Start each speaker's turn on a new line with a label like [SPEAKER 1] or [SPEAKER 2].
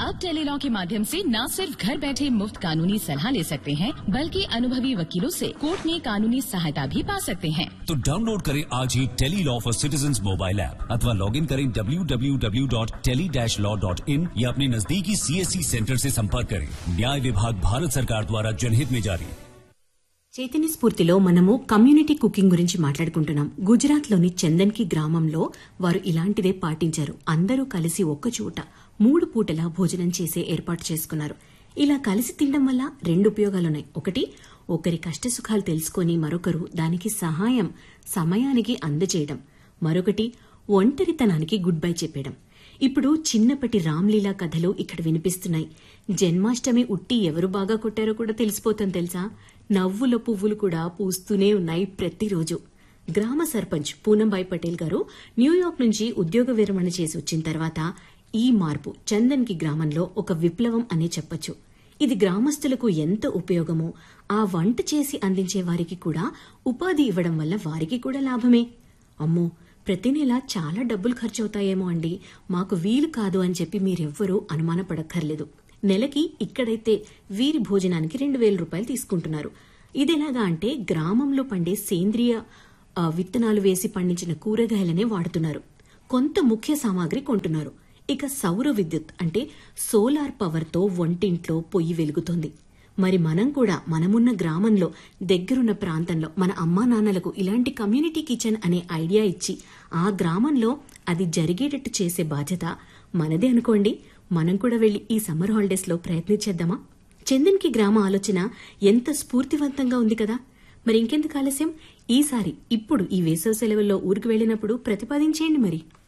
[SPEAKER 1] अब टेलीलॉ के माध्यम से न सिर्फ घर बैठे मुफ्त कानूनी सलाह ले सकते हैं बल्कि अनुभवी वकीलों से कोर्ट में कानूनी सहायता भी पा सकते हैं
[SPEAKER 2] तो डाउनलोड करें आज ही tele law for citizen mobile app अथवा लॉग इन करें www.tele-law.in या अपने नजदीकी सीएससी सेंटर से संपर्क करें न्याय विभाग भारत सरकार द्वारा जनहित में जारी
[SPEAKER 3] చైతన్య స్ఫూర్తిలో మనము కమ్యూనిటీ కుకింగ్ గురించి మాట్లాడుకుంటున్నాం గుజరాత్ లోని చందన్కి గ్రామంలో వారు ఇలాంటిదే పాటించారు అందరూ కలిసి ఒక్క చోట మూడు పూటల భోజనం చేసే ఏర్పాటు చేసుకున్నారు ఇలా కలిసి తినడం వల్ల రెండు ఉపయోగాలున్నాయి ఒకటి ఒకరి కష్టసుఖాలు తెలుసుకొని మరొకరు దానికి సహాయం సమయానికి అందజేయడం మరొకటి ఒంటరితనానికి గుడ్ బై చెప్పేయడం ఇప్పుడు చిన్నప్పటి రామ్లీలా కథలు ఇక్కడ వినిపిస్తున్నాయి జన్మాష్టమి ఉట్టి ఎవరు బాగా కొట్టారో కూడా తెలిసిపోతుంది తెలుసా నవ్వుల పువ్వులు కూడా పూస్తూనే ఉన్నాయి ప్రతిరోజు గ్రామ సర్పంచ్ పూనంబాయి పటేల్ గారు న్యూయార్క్ నుంచి ఉద్యోగ విరమణ చేసి వచ్చిన తర్వాత ఈ మార్పు చందన్కి గ్రామంలో ఒక విప్లవం అనే చెప్పొచ్చు ఇది గ్రామస్తులకు ఎంత ఉపయోగమో ఆ వంట చేసి అందించే వారికి కూడా ఉపాధి ఇవ్వడం వల్ల వారికి కూడా లాభమే అమ్మో ప్రతి నెల చాలా డబ్బులు ఖర్చవుతాయేమో అండి మాకు వీలు కాదు అని చెప్పి మీరెవ్వరూ అనుమానపడక్కర్లేదు నెలకి ఇక్కడైతే వీరి భోజనానికి రెండు వేల రూపాయలు తీసుకుంటున్నారు ఇదెలాగా అంటే గ్రామంలో పండే సేంద్రియ ఆ, విత్తనాలు వేసి పండించిన కూరగాయలనే వాడుతున్నారు కొంత ముఖ్య సామాగ్రి కొంటున్నారు ఇక సౌర విద్యుత్ అంటే సోలార్ పవర్తో వంటింట్లో పొయ్యి వెలుగుతోంది మరి మనం కూడా మనమున్న గ్రామంలో దగ్గరున్న ప్రాంతంలో మన అమ్మా నాన్నలకు ఇలాంటి కమ్యూనిటీ కిచెన్ అనే ఐడియా ఇచ్చి ఆ గ్రామంలో అది జరిగేటట్టు చేసే బాధ్యత మనదే అనుకోండి మనం కూడా వెళ్లి ఈ సమ్మర్ హాలిడేస్ లో ప్రయత్నించేద్దామా చందన్కి గ్రామ ఆలోచన ఎంత స్ఫూర్తివంతంగా ఉంది కదా మరి ఇంకెందుకు ఆలస్యం ఈసారి ఇప్పుడు ఈ వేసవి సెలవుల్లో ఊరికి వెళ్ళినప్పుడు ప్రతిపాదించేయండి మరి